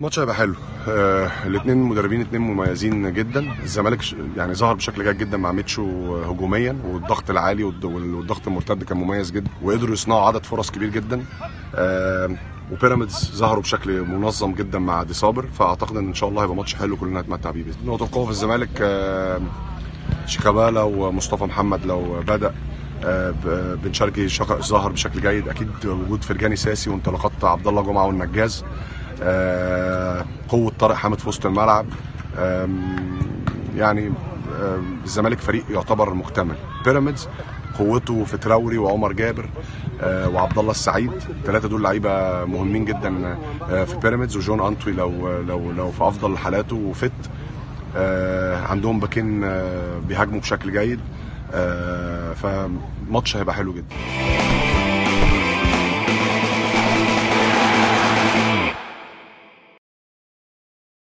الماتش هيبقى حلو آه الاثنين مدربين اثنين مميزين جدا الزمالك ش- يعني ظهر بشكل جيد جدا مع ميتشو هجوميا والضغط العالي والد- والضغط المرتد كان مميز جدا وقدروا يصنعوا عدد فرص كبير جدا آه وبيراميدز ظهروا بشكل منظم جدا مع دي صابر فاعتقد ان ان شاء الله هيبقى ماتش حلو كلنا نتمتع بيه بإذن الله. نقطه القوه في الزمالك آه شيكابالا ومصطفى محمد لو بدا آه، ب- بن شرقي شق- ظهر بشكل جيد اكيد وجود فرجاني ساسي وانطلاقات عبد الله جمعه والنجاز آه، قوه طارق حامد في وسط الملعب آم، يعني آم، الزمالك فريق يعتبر مكتمل بيراميدز قوته في تراوري وعمر جابر آه، وعبد الله السعيد الثلاثه دول لعيبه مهمين جدا آه، في بيراميدز وجون انتوي لو لو لو في افضل حالاته وفت آه، عندهم باكين آه، بيهاجموا بشكل جيد آه، فماتش هيبقى حلو جدا